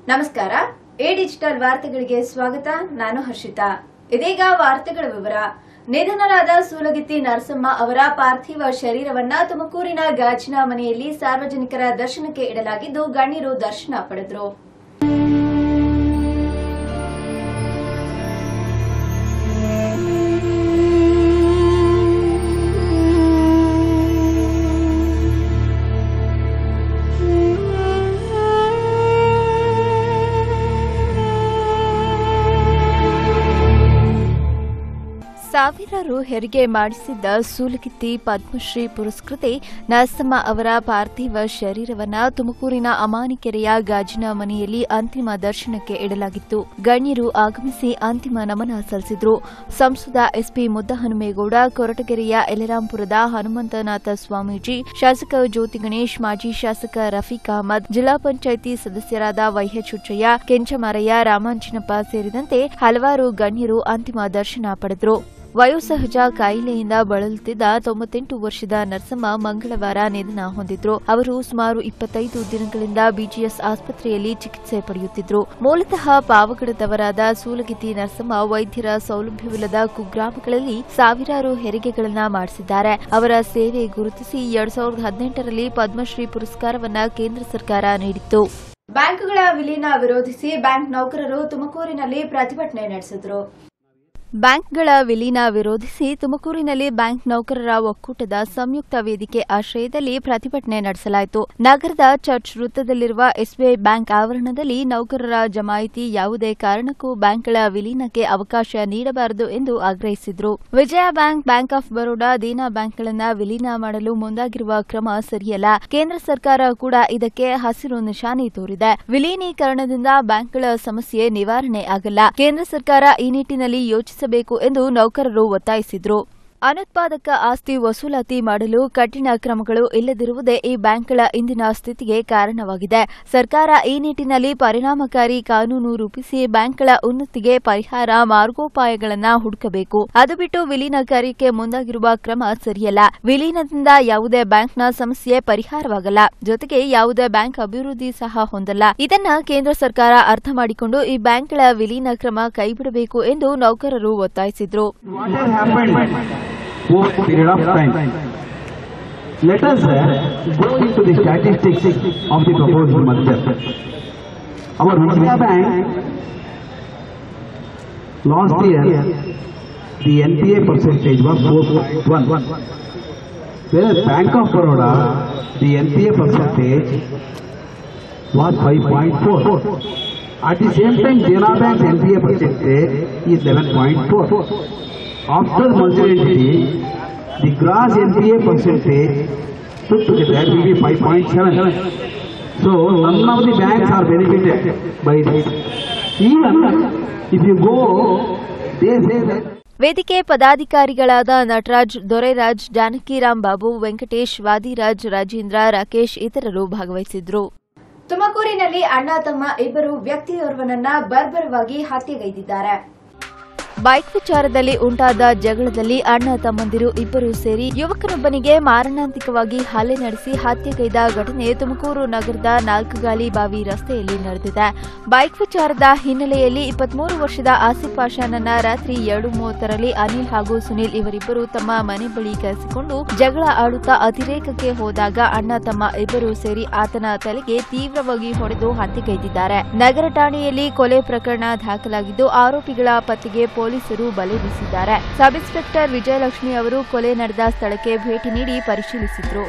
ನಮಸ್ಕಾರ A digital ವಾರ್ತೆಗಳಿಗೆ ಸ್ವಾಗತ ನಾನು ಹರ್ಷಿತಾ ಇದೀಗ ವಾರ್ತೆಗಳ ವಿವರ ನಿಧನರಾದ ಸೂಲಗಿತ್ತಿ ನರಸಮ್ಮ ಅವರ ಪಾರ್ಥಿವ ಶರೀರವನ್ನ ತುಮಕೂರಿನ ಗಾಜಿನ ಮನೆಯಲ್ಲಿ ಸಾರ್ವಜನಿಕರ ದರ್ಶನಕ್ಕೆ ಇಡಲಾಗಿದ್ದು ಗಣ್ಯರು ದರ್ಶನ ಪಡೆದರು ಸಾವಿರಾರು ಹೆರಿಗೆ ಮಾಡಿಸಿದ್ದ ಸೂಲಗಿತ್ತಿ ಪದ್ಮಶ್ರೀ ಪುರಸ್ಕೃತೆ ನರಸಮ್ಮ ಅವರ ಪಾರ್ಥಿವ ಶರೀರವನ್ನ ತುಮಕೂರಿನ ಅಮಾನಿಕೆರೆಯ ಗಾಜಿನ ಮನೆಯಲ್ಲಿ ಅಂತಿಮ ದರ್ಶನಕ್ಕೆ ಇಡಲಾಗಿತ್ತು ಗಣ್ಯರು ಆಗಮಿಸಿ ಅಂತಿಮ ನಮನ ಸಲ್ಲಿಸಿದ್ರು ಸಂಸದ ಎಸ್ಪಿ ಮುದ್ದಹನುಮೇಗೌಡ ಕೊರಟಗೆರೆಯ ಯಲರಾಂಪುರದ ಹನುಮಂತನಾಥ ಸ್ವಾಮೀಜಿ ಶಾಸಕ ಜ್ಯೋತಿ ಗಣೇಶ್ ಮಾಜಿ ಶಾಸಕ ರಫೀಕ್ ಅಹಮದ್ ಜಿಲ್ಲಾ ಪಂಚಾಯಿತಿ ಸದಸ್ಯರಾದ ವೈಎಚ್ ಹುಚ್ಚಯ್ಯ ಕೆಂಚಮಾರಯ್ಯ ರಾಮಾಂಜನಪ್ಪ ಸೇರಿದಂತೆ ಹಲವಾರು ಗಣ್ಯರು ಅಂತಿಮ ದರ್ಶನ ಪಡೆದರು ವಯೋಸಹಜ ಕಾಯಿಲೆಯಿಂದ ಬಳಲುತ್ತಿದ್ದ ತೊಂಬತ್ತೆಂಟು ವರ್ಷದ ನರಸಮ್ಮ ಮಂಗಳವಾರ ನಿಧನ ಹೊಂದಿದ್ರು ಅವರು ಸುಮಾರು ಇಪ್ಪತ್ತೈದು ದಿನಗಳಿಂದ ಬಿಜಿಎಸ್ ಆಸ್ಪತ್ರೆಯಲ್ಲಿ ಚಿಕಿತ್ಸೆ ಪಡೆಯುತ್ತಿದ್ರು ಮೂಲತಃ ಪಾವಗಡದವರಾದ ಸೂಲಗಿತ್ತಿ ನರಸಮ್ಮ ವೈದ್ಯರ ಸೌಲಭ್ಯವಿಲ್ಲದ ಕುಗ್ರಾಮಗಳಲ್ಲಿ ಸಾವಿರಾರು ಹೆರಿಗೆಗಳನ್ನ ಮಾಡಿಸಿದ್ದಾರೆ ಅವರ ಸೇವೆ ಗುರುತಿಸಿ ಎರಡ್ ಸಾವಿರದ ಹದಿನೆಂಟರಲ್ಲಿ ಪದ್ಮಶ್ರೀ ಪುರಸ್ಕಾರವನ್ನ ಕೇಂದ್ರ ಸರ್ಕಾರ ನೀಡಿತ್ತು ಬ್ಯಾಂಕ್ಗಳ ವಿಲೀನ ವಿರೋಧಿಸಿ ಬ್ಯಾಂಕ್ ನೌಕರರು ತುಮಕೂರಿನಲ್ಲಿ ಪ್ರತಿಭಟನೆ ನಡೆಸಿದರು ಬ್ಯಾಂಕ್ಗಳ ವಿಲೀನ ವಿರೋಧಿಸಿ ತುಮಕೂರಿನಲ್ಲಿ ಬ್ಯಾಂಕ್ ನೌಕರರ ಒಕ್ಕೂಟದ ಸಂಯುಕ್ತ ವೇದಿಕೆ ಆಶ್ರಯದಲ್ಲಿ ಪ್ರತಿಭಟನೆ ನಡೆಸಲಾಯಿತು ನಗರದ ಚರ್ಚ್ ವೃತ್ತದಲ್ಲಿರುವ ಎಸ್ಬಿಐ ಬ್ಯಾಂಕ್ ಆವರಣದಲ್ಲಿ ನೌಕರರ ಜಮಾಯಿತಿ ಯಾವುದೇ ಕಾರಣಕ್ಕೂ ಬ್ಯಾಂಕ್ಗಳ ವಿಲೀನಕ್ಕೆ ಅವಕಾಶ ನೀಡಬಾರದು ಎಂದು ಆಗ್ರಹಿಸಿದ್ರು Vijaya bank bank of Baroda Dena ಬ್ಯಾಂಕ್ಗಳನ್ನ ವಿಲೀನ ಮಾಡಲು ಮುಂದಾಗಿರುವ ಕ್ರಮ ಸರಿಯಲ್ಲ ಕೇಂದ್ರ ಸರ್ಕಾರ ಕೂಡ ಇದಕ್ಕೆ ಹಸಿರು ನಿಶಾನೆ ತೋರಿದೆ ವಿಲೀನೀಕರಣದಿಂದ ಬ್ಯಾಂಕ್ಗಳ ಸಮಸ್ಯೆ ನಿವಾರಣೆ ಆಗಲ್ಲ ಕೇಂದ್ರ ಸರ್ಕಾರ ಈ ನಿಟ್ಟಿನಲ್ಲಿ ಯೋಚಿಸಬೇಕು ಎಂದು ನೌಕರರು ಒತ್ತಾಯಿಸಿದ್ರು ಅನುತ್ಪಾದಕ ಆಸ್ತಿ ವಸೂಲಾತಿ ಮಾಡಲು ಕಠಿಣ ಕ್ರಮಗಳು ಇಲ್ಲದಿರುವುದೇ ಈ ಬ್ಯಾಂಕ್ಗಳ ಇಂದಿನ ಸ್ಥಿತಿಗೆ ಕಾರಣವಾಗಿದೆ ಸರ್ಕಾರ ಈ ನಿಟ್ಟಿನಲ್ಲಿ ಪರಿಣಾಮಕಾರಿ ಕಾನೂನು ರೂಪಿಸಿ ಬ್ಯಾಂಕ್ಗಳ ಉನ್ನತಿಗೆ ಪರಿಹಾರ ಮಾರ್ಗೋಪಾಯಗಳನ್ನು ಹುಡುಕಬೇಕು ಅದು ಬಿಟ್ಟು ವಿಲೀನ ಕಾರ್ಯಕ್ಕೆ ಮುಂದಾಗಿರುವ ಕ್ರಮ ಸರಿಯಲ್ಲ ವಿಲೀನದಿಂದ ಯಾವುದೇ ಬ್ಯಾಂಕ್ನ ಸಮಸ್ಯೆ ಪರಿಹಾರವಾಗಲ್ಲ ಜೊತೆಗೆ ಯಾವುದೇ ಬ್ಯಾಂಕ್ ಅಭಿವೃದ್ಧಿ ಸಹ ಹೊಂದಲ್ಲ ಇದನ್ನ ಕೇಂದ್ರ ಸರ್ಕಾರ ಅರ್ಥ ಮಾಡಿಕೊಂಡು ಈ ಬ್ಯಾಂಕ್ಗಳ ವಿಲೀನ ಕ್ರಮ ಕೈಬಿಡಬೇಕು ಎಂದು ನೌಕರರು ಒತ್ತಾಯಿಸಿದ್ರು What has happened over a period of time? Let us uh, go into the statistics of the proposed merger. Our Vijaya Bank, last year, the NPA percentage was 4.1. Whereas Bank of Baroda, the NPA percentage was 5.4. At the same time, Dena Bank's NPA percentage is 11.4. After merger entity, the gross NPA percentage put together will be 5.7. So none of the banks are benefited by this. Even if you go, they say that ವೇದಿಕೆ ಪದಾಧಿಕಾರಿಗಳಾದ ನಟರಾಜ್ ದೊರೆರಾಜ್ ಜಾನಕಿರಾಮ್ ಬಾಬು ವೆಂಕಟೇಶ್ ವಾದಿರಾಜ್ ರಾಜೇಂದ್ರ ರಾಕೇಶ್ ಇತರರು ಭಾಗವಹಿಸಿದ್ರು ತುಮಕೂರಿನಲ್ಲಿ ಅಣ್ಣ ತಮ್ಮ ಇಬ್ಬರು ವ್ಯಕ್ತಿಯೋರ್ವನನ್ನ ಬರ್ಬರವಾಗಿ ಹತ್ಯೆಗೈದಿದ್ದಾರೆ bike ವಿಚಾರದಲ್ಲಿ ಉಂಟಾದ ಜಗಳದಲ್ಲಿ ಅಣ್ಣ ತಮ್ಮಂದಿರು ಇಬ್ಬರು ಸೇರಿ ಯುವಕನೊಬ್ಬನಿಗೆ ಮಾರಣಾಂತಿಕವಾಗಿ ಹಲ್ಲೆ ನಡೆಸಿ ಹತ್ಯೆಗೈದ ಘಟನೆ ತುಮಕೂರು ನಗರದ ನಾಲ್ಕುಗಾಲಿ ಬಾವಿ ರಸ್ತೆಯಲ್ಲಿ ನಡೆದಿದೆ ಬೈಕ್ ವಿಚಾರದ ಹಿನ್ನೆಲೆಯಲ್ಲಿ ಇಪ್ಪತ್ಮೂರು ವರ್ಷದ ಆಸಿಫ್ ಆಶಾನನ್ನ ರಾತ್ರಿ ಎರಡು ಮೂವತ್ತರಲ್ಲಿ ಅನಿಲ್ ಹಾಗೂ ಸುನಿಲ್ ಇವರಿಬ್ಬರು ತಮ್ಮ ಮನೆ ಬಳಿ ಕರೆಸಿಕೊಂಡು ಜಗಳ ಆಡುತ್ತಾ ಅತಿರೇಕಕ್ಕೆ ಹೋದಾಗ ಅಣ್ಣ ತಮ್ಮ ಇಬ್ಬರು ಸೇರಿ ಆತನ ತಲೆಗೆ ತೀವ್ರವಾಗಿ ಹೊಡೆದು ಹತ್ಯೆಗೈದಿದ್ದಾರೆ ನಗರ ಠಾಣೆಯಲ್ಲಿ ಕೊಲೆ ಪ್ರಕರಣ ದಾಖಲಾಗಿದ್ದು ಆರೋಪಿಗಳ ಪತ್ತೆಗೆ ಪೊಲೀಸರು ಬಲೆ ಬೀಸಿದ್ದಾರೆ ಸಬ್ ಇನ್ಸ್ಪೆಕ್ಟರ್ ವಿಜಯಲಕ್ಷ್ಮಿ ಅವರು ಕೊಲೆ ನಡೆದ ಸ್ಥಳಕ್ಕೆ ಭೇಟಿ ನೀಡಿ ಪರಿಶೀಲಿಸಿದ್ರು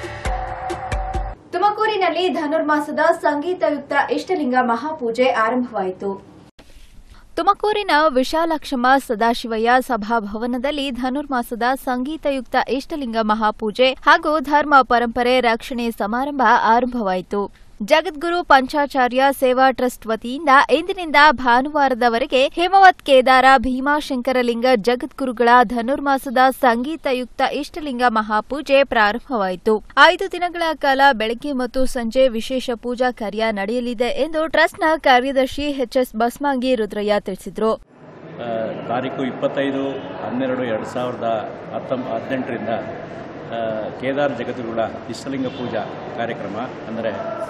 ತುಮಕೂರಿನಲ್ಲಿ ಧನುರ್ಮಾಸದ ಸಂಗೀತಯುಕ್ತ ಇಷ್ಟಲಿಂಗ ಮಹಾಪೂಜೆ ಆರಂಭವಾಯಿತು ತುಮಕೂರಿನ ವಿಶಾಲಾಕ್ಷಮ್ಮ ಸದಾಶಿವಯ್ಯ ಸಭಾಭವನದಲ್ಲಿ ಧನುರ್ಮಾಸದ ಸಂಗೀತಯುಕ್ತ ಇಷ್ಟಲಿಂಗ ಮಹಾಪೂಜೆ ಹಾಗೂ ಧರ್ಮ ಪರಂಪರೆ ರಕ್ಷಣೆ ಸಮಾರಂಭ ಆರಂಭವಾಯಿತು ಜಗದ್ಗುರು ಪಂಚಾಚಾರ್ಯ ಸೇವಾ ಟ್ರಸ್ಟ್ ವತಿಯಿಂದ ಇಂದಿನಿಂದ ಭಾನುವಾರದವರೆಗೆ ಹೇಮವತ್ ಕೇದಾರ ಭೀಮಾಶಂಕರಲಿಂಗ ಜಗದ್ಗುರುಗಳ ಧನುರ್ಮಾಸದ ಸಂಗೀತಯುಕ್ತ ಇಷ್ಟಲಿಂಗ ಮಹಾಪೂಜೆ ಪ್ರಾರಂಭವಾಯಿತು ಐದು ದಿನಗಳ ಕಾಲ ಬೆಳಗ್ಗೆ ಮತ್ತು ಸಂಜೆ ವಿಶೇಷ ಪೂಜಾ ಕಾರ್ಯ ನಡೆಯಲಿದೆ ಎಂದು ಟ್ರಸ್ಟ್ನ ಕಾರ್ಯದರ್ಶಿ ಎಚ್ಎಸ್ ಬಸ್ಮಾಂಗಿ ರುದ್ರಯ್ಯ ತಿಳಿಸಿದರು ಆ, ತಾರೀಕು ಇಪ್ಪತ್ತೈದು ಹನ್ನೆರಡು ಎರಡು ಸಾವಿರದ ಹತ್ತೊಂಬ ಹದಿನೆಂಟರಿಂದ ಆ, ಕೇದಾರ ಜಗದ್ಗುರುಗಳ ಇಷ್ಟಲಿಂಗ ಪೂಜಾ ಕಾರ್ಯಕ್ರಮ ಅಂದರೆ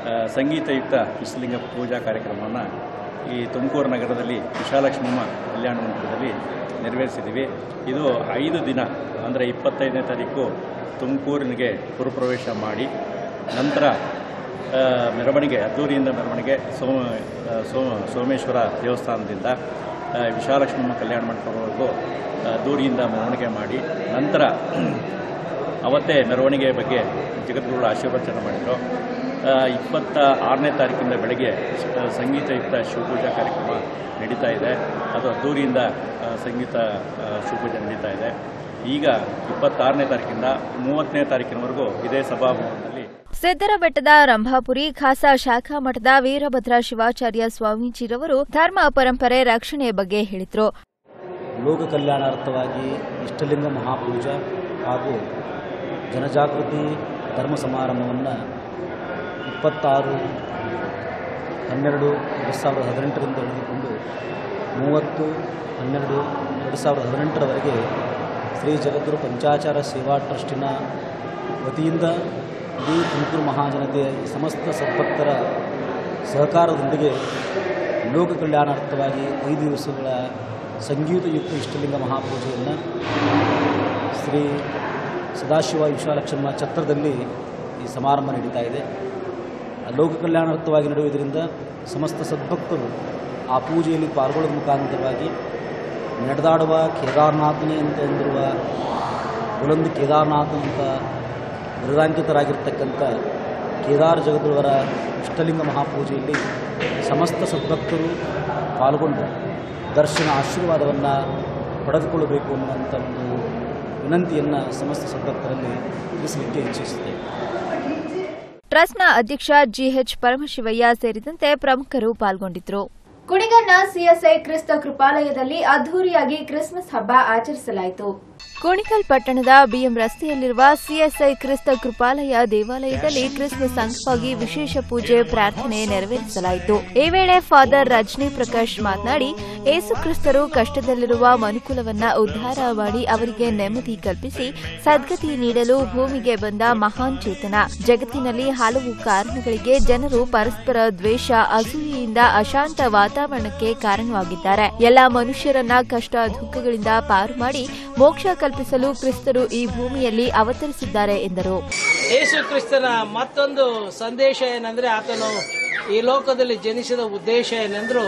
ಆ, ಸಂಗೀತಯುಕ್ತ ವಿಶ್ವಲಿಂಗ ಪೂಜಾ ಕಾರ್ಯಕ್ರಮವನ್ನು ಈ ತುಮಕೂರು ನಗರದಲ್ಲಿ ವಿಶಾಲಕ್ಷ್ಮಮ್ಮ ಕಲ್ಯಾಣ ಮಂಟಪದಲ್ಲಿ ನೆರವೇರಿಸಿದ್ದೀವಿ ಇದು ಐದು ದಿನ ಅಂದರೆ ಇಪ್ಪತ್ತೈದನೇ ತಾರೀಕು ತುಮಕೂರಿನಿಗೆ ಪುರಪ್ರವೇಶ ಮಾಡಿ ನಂತರ ಆ, ಮೆರವಣಿಗೆ ಅದ್ದೂರಿಯಿಂದ ಮೆರವಣಿಗೆ ಸೋಮ ಆ, ಸೋಮ ಸೋಮೇಶ್ವರ ದೇವಸ್ಥಾನದಿಂದ ಆ, ವಿಶಾಲಕ್ಷ್ಮಮ್ಮ ಕಲ್ಯಾಣ ಮಂಟಪವರೆಗೂ ಅದ್ದೂರಿಯಿಂದ ಮೆರವಣಿಗೆ ಮಾಡಿ ನಂತರ ಅವತ್ತೇ ಮೆರವಣಿಗೆ ಬಗ್ಗೆ ಜಗದ್ಗುರುಗಳು ಆಶೀರ್ವಚನ ಮಾಡಿದರು ಆ, ಇಪ್ಪತ್ತ ಆರನೇ ತಾರೀಕಿಂದ ಬೆಳಗ್ಗೆ ಆ, ಸಂಗೀತಯುಕ್ತ ಶಿವಪೂಜಾ ಕಾರ್ಯಕ್ರಮ ನಡೀತಾ ಇದೆ ಅದು ಅದ್ದೂರಿಯಿಂದ ಆ, ಸಂಗೀತ ಆ, ಶಿವಪೂಜೆ ನಡೀತಾ ಇದೆ ಈಗ ಇಪ್ಪತ್ತಾರನೇ ತಾರೀಕಿಂದ ಮೂವತ್ತನೇ ತಾರೀಕಿನವರೆಗೂ ಇದೇ ಸಭಾಭವನದಲ್ಲಿ ಸಿದ್ದರ ಬೆಟ್ಟದ ರಂಭಾಪುರಿ ಖಾಸಾ ಶಾಖಾ ಮಠದ ವೀರಭದ್ರ ಶಿವಾಚಾರ್ಯ ಸ್ವಾಮೀಜಿರವರು ಧರ್ಮ ಪರಂಪರೆ ರಕ್ಷಣೆ ಬಗ್ಗೆ ಹೇಳಿದರು ಲೋಕ ಕಲ್ಯಾಣಾರ್ಥವಾಗಿ ಇಷ್ಟಲಿಂಗ ಮಹಾಪೂಜಾ ಹಾಗೂ ಜನಜಾಗೃತಿ ಧರ್ಮ ಸಮಾರಂಭವನ್ನು ಇಪ್ಪತ್ತಾರು ಹನ್ನೆರಡು ಎರಡು ಸಾವಿರದ ಹದಿನೆಂಟರಿಂದ ಹಿಡಿದುಕೊಂಡು ಮೂವತ್ತು ಹನ್ನೆರಡು ಎರಡು ಸಾವಿರದ ಹದಿನೆಂಟರವರೆಗೆ ಶ್ರೀ ಜಗದ್ಗುರು ಪಂಚಾಚಾರ ಸೇವಾ ಟ್ರಸ್ಟಿನ ವತಿಯಿಂದ ಇಡೀ ತುಮಕೂರು ಮಹಾಜನತೆಯ ಸಮಸ್ತ ಸದ್ಭಕ್ತರ ಸಹಕಾರದೊಂದಿಗೆ ಲೋಕ ಕಲ್ಯಾಣಾರ್ಥವಾಗಿ ಐದು ದಿವಸಗಳ ಸಂಗೀತಯುಕ್ತ ಇಷ್ಟಲಿಂಗ ಮಹಾಪೂಜೆಯನ್ನು ಶ್ರೀ ಸದಾಶಿವ ವಿಶಾಲಕ್ಷಮ್ಮ ಛತ್ರದಲ್ಲಿ ಈ ಸಮಾರಂಭ ನಡೀತಾ ಇದೆ ಆ ಲೋಕ ಕಲ್ಯಾಣಾರ್ಥವಾಗಿ ನಡೆಯುವುದರಿಂದ ಸಮಸ್ತ ಸದ್ಭಕ್ತರು ಆ ಪೂಜೆಯಲ್ಲಿ ಪಾಲ್ಗೊಳ್ಳುವ ಮುಖಾಂತರವಾಗಿ ನಡೆದಾಡುವ ಕೇದಾರನಾಥನೇ ಅಂತ ಎಂದಿರುವ ಬುಲಂದ್ ಕೇದಾರನಾಥನಂತ ಬಿರುದಾಂಕಿತರಾಗಿರ್ತಕ್ಕಂಥ ಕೇದಾರ ಜಗದ್ಗುರುವರ ಇಷ್ಟಲಿಂಗ ಮಹಾಪೂಜೆಯಲ್ಲಿ ಸಮಸ್ತ ಸದ್ಭಕ್ತರು ಪಾಲ್ಗೊಂಡು ದರ್ಶನ ಆಶೀರ್ವಾದವನ್ನು ಪಡೆದುಕೊಳ್ಳಬೇಕು ಅನ್ನುವಂಥ ಒಂದು ವಿನಂತಿಯನ್ನು ಸಮಸ್ತ ಸದ್ಭಕ್ತರಲ್ಲಿ ತಿಳಿಸಲಿಕ್ಕೆ ಇಚ್ಛಿಸುತ್ತೇವೆ ಟ್ರಸ್ಟ್ನ ಅಧ್ಯಕ್ಷ ಜಿಎಚ್ ಪರಮಶಿವಯ್ಯ ಸೇರಿದಂತೆ ಪ್ರಮುಖರು ಪಾಲ್ಗೊಂಡಿದ್ದರು ಕುಣಿಗಲ್ನ ಸಿಎಸ್ಐ ಕ್ರಿಸ್ತ ಕೃಪಾಲಯದಲ್ಲಿ ಅದ್ದೂರಿಯಾಗಿ ಕ್ರಿಸ್ಮಸ್ ಹಬ್ಬ ಆಚರಿಸಲಾಯಿತು ಕುಣಿಕಲ್ ಪಟ್ಟಣದ ಬಿಎಂ ರಸ್ತೆಯಲ್ಲಿರುವ ಸಿಎಸ್ಐ ಕ್ರಿಸ್ತ ಕೃಪಾಲಯ ದೇವಾಲಯದಲ್ಲಿ ಕ್ರಿಸ್ಮಸ್ ಅಂಗವಾಗಿ ವಿಶೇಷ ಪೂಜೆ ಪ್ರಾರ್ಥನೆ ನೆರವೇರಿಸಲಾಯಿತು ಈ ವೇಳೆ ಫಾದರ್ ರಜನಿ ಪ್ರಕಾಶ್ ಮಾತನಾಡಿ ಏಸು ಕ್ರಿಸ್ತರು ಕಷ್ಟದಲ್ಲಿರುವ ಮನುಕುಲವನ್ನ ಉದ್ಧಾರ ಮಾಡಿ ಅವರಿಗೆ ನೆಮ್ಮದಿ ಕಲ್ಪಿಸಿ ಸದ್ಗತಿ ನೀಡಲು ಭೂಮಿಗೆ ಬಂದ ಮಹಾನ್ ಚೇತನ ಜಗತ್ತಿನಲ್ಲಿ ಹಲವು ಕಾರಣಗಳಿಗೆ ಜನರು ಪರಸ್ಪರ ದ್ವೇಷ ಅಸೂಯೆಯಿಂದ ಅಶಾಂತ ವಾತಾವರಣಕ್ಕೆ ಕಾರಣವಾಗಿದ್ದಾರೆ ಎಲ್ಲಾ ಮನುಷ್ಯರನ್ನ ಕಷ್ಟ ದುಃಖಗಳಿಂದ ಪಾರು ಮಾಡಿ ಮೋಕ್ಷ ಕಲ್ಪಿಸಲು ಕ್ರಿಸ್ತರು ಈ ಭೂಮಿಯಲ್ಲಿ ಅವತರಿಸಿದ್ದಾರೆ ಎಂದರು ಯೇಸು ಕ್ರಿಸ್ತನ ಮತ್ತೊಂದು ಸಂದೇಶ ಏನಂದ್ರೆ ಆತನು ಈ ಲೋಕದಲ್ಲಿ ಜನಿಸಿದ ಉದ್ದೇಶ ಏನೆಂದ್ರು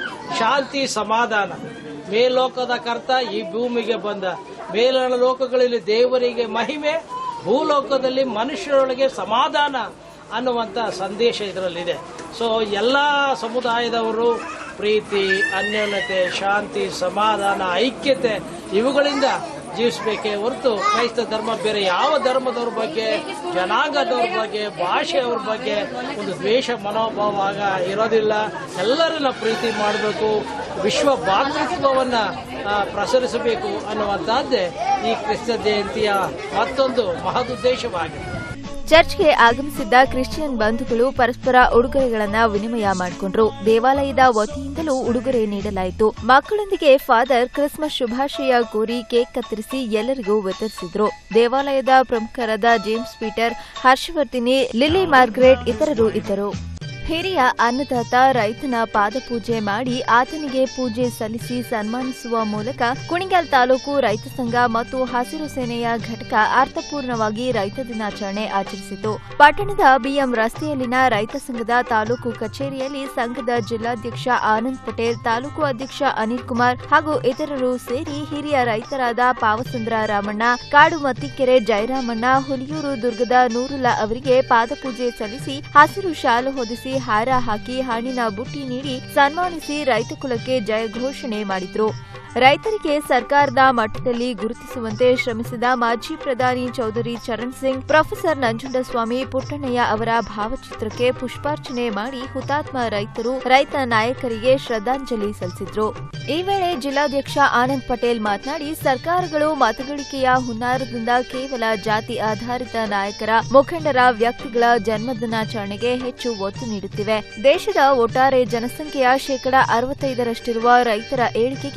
ಶಾಂತಿ ಸಮಾಧಾನ ಮೇಲೋಕದ ಕರ್ತ ಈ ಭೂಮಿಗೆ ಬಂದ ಮೇಲಿನ ಲೋಕಗಳಲ್ಲಿ ದೇವರಿಗೆ ಮಹಿಮೆ ಭೂಲೋಕದಲ್ಲಿ ಮನುಷ್ಯರೊಳಗೆ ಸಮಾಧಾನ ಅನ್ನುವಂಥ ಸಂದೇಶ ಇದರಲ್ಲಿದೆ ಸೊ ಎಲ್ಲ ಸಮುದಾಯದವರು ಪ್ರೀತಿ ಅನ್ಯೋನ್ಯತೆ ಶಾಂತಿ ಸಮಾಧಾನ ಐಕ್ಯತೆ ಇವುಗಳಿಂದ ಜೀವಿಸಬೇಕೇ ಹೊರತು ಕ್ರೈಸ್ತ ಧರ್ಮ ಬೇರೆ ಯಾವ ಧರ್ಮದವ್ರ ಬಗ್ಗೆ ಜನಾಂಗದವ್ರ ಬಗ್ಗೆ ಭಾಷೆಯವ್ರ ಬಗ್ಗೆ ಒಂದು ದ್ವೇಷ ಮನೋಭಾವ ಆಗ ಇರೋದಿಲ್ಲ ಎಲ್ಲರನ್ನ ಪ್ರೀತಿ ಮಾಡಬೇಕು ವಿಶ್ವ ಭಾತೃತ್ವವನ್ನ ಆ, ಪ್ರಸರಿಸಬೇಕು ಅನ್ನುವಂತಹದ್ದೇ ಈ ಕ್ರಿಸ್ತ ಜಯಂತಿಯ ಮತ್ತೊಂದು ಮಹದುದ್ದೇಶವಾಗಿದೆ ಚರ್ಚ್ಗೆ ಆಗಮಿಸಿದ್ದ ಕ್ರಿಶ್ಚಿಯನ್ ಬಂಧುಗಳು ಪರಸ್ಪರ ಉಡುಗೊರೆಗಳನ್ನ ವಿನಿಮಯ ಮಾಡಿಕೊಂಡ್ರು ದೇವಾಲಯದ ವತಿಯಿಂದಲೂ ಉಡುಗೊರೆ ನೀಡಲಾಯಿತು ಮಕ್ಕಳೊಂದಿಗೆ ಫಾದರ್ ಕ್ರಿಸ್ಮಸ್ ಶುಭಾಶಯ ಕೋರಿ ಕೇಕ್ ಕತ್ತರಿಸಿ ಎಲ್ಲರಿಗೂ ವಿತರಿಸಿದ್ರು ದೇವಾಲಯದ ಪ್ರಮುಖರಾದ James Peter Harshavardhini Lily Margaret ಇತರರು ಇದ್ದರು ಹಿರಿಯ ಅನ್ನದಾತ ರೈತನ ಪಾದಪೂಜೆ ಮಾಡಿ ಆತನಿಗೆ ಪೂಜೆ ಸಲ್ಲಿಸಿ ಸನ್ಮಾನಿಸುವ ಮೂಲಕ ಕುಣಿಗಲ್ ತಾಲೂಕು ರೈತ ಸಂಘ ಮತ್ತು ಹಸಿರು ಸೇನೆಯ ಘಟಕ ಅರ್ಥಪೂರ್ಣವಾಗಿ ರೈತ ದಿನಾಚರಣೆ ಆಚರಿಸಿತು ಪಟ್ಟಣದ ಬಿಎಂ ರಸ್ತೆಯಲ್ಲಿನ ರೈತ ಸಂಘದ ತಾಲೂಕು ಕಚೇರಿಯಲ್ಲಿ ಸಂಘದ ಜಿಲ್ಲಾಧ್ಯಕ್ಷ ಆನಂದ್ ಪಟೇಲ್ ತಾಲೂಕು ಅಧ್ಯಕ್ಷ ಅನಿಲ್ ಕುಮಾರ್ ಹಾಗೂ ಇತರರು ಸೇರಿ ಹಿರಿಯ ರೈತರಾದ ಪಾವಸಂದ್ರ ರಾಮಣ್ಣ ಕಾಡು ಮತ್ತಿಕೆರೆ ಜಯರಾಮಣ್ಣ ಹುಲಿಯೂರು ದುರ್ಗದ ನೂರುಲ್ಲಾ ಅವರಿಗೆ ಪಾದಪೂಜೆ ಸಲ್ಲಿಸಿ ಹಸಿರು ಶಾಲು ಹೊದಿಸಿ ಹಾರ ಹಾಕಿ ಹಣ್ಣಿನ ಬುಟ್ಟಿ ನೀಡಿ ಸನ್ಮಾನಿಸಿ ರೈತ ಕುಲಕ್ಕೆ ಜಯ ಘೋಷಣೆ ಮಾಡಿದ್ರು ರೈತರಿಗೆ ಸರ್ಕಾರದ ಮಟ್ಟದಲ್ಲಿ ಗುರುತಿಸುವಂತೆ ಶ್ರಮಿಸಿದ ಮಾಜಿ ಪ್ರಧಾನಿ ಚೌಧರಿ ಚರಣ್ ಸಿಂಗ್ ಪ್ರೊಫೆಸರ್ ನಂಜುಂಡಸ್ವಾಮಿ ಪುಟ್ಟಣ್ಣಯ್ಯ ಅವರ ಭಾವಚಿತ್ರಕ್ಕೆ ಪುಷ್ಪಾರ್ಚನೆ ಮಾಡಿ ಹುತಾತ್ಮ ರೈತರು ರೈತ ನಾಯಕರಿಗೆ ಶ್ರದ್ಧಾಂಜಲಿ ಸಲ್ಲಿಸಿದ್ರು ಈ ವೇಳೆ ಜಿಲ್ಲಾಧ್ಯಕ್ಷ ಆನಂದ್ ಪಟೇಲ್ ಮಾತನಾಡಿ ಸರ್ಕಾರಗಳು ಮತಗಳಿಕೆಯ ಹುನ್ನಾರದಿಂದ ಕೇವಲ ಜಾತಿ ಆಧಾರಿತ ನಾಯಕರ ಮುಖಂಡರ ವ್ಯಕ್ತಿಗಳ ಜನ್ಮದಿನಾಚರಣೆಗೆ ಹೆಚ್ಚು ಒತ್ತು ನೀಡುತ್ತಿವೆ ದೇಶದ ಒಟ್ಟಾರೆ ಜನಸಂಖ್ಯೆಯ ಶೇಕಡ ಅರವತ್ತೈದರಷ್ಟಿರುವ ರೈತರ ಏಳಿಗೆಗೆ ಯಾವುದೇ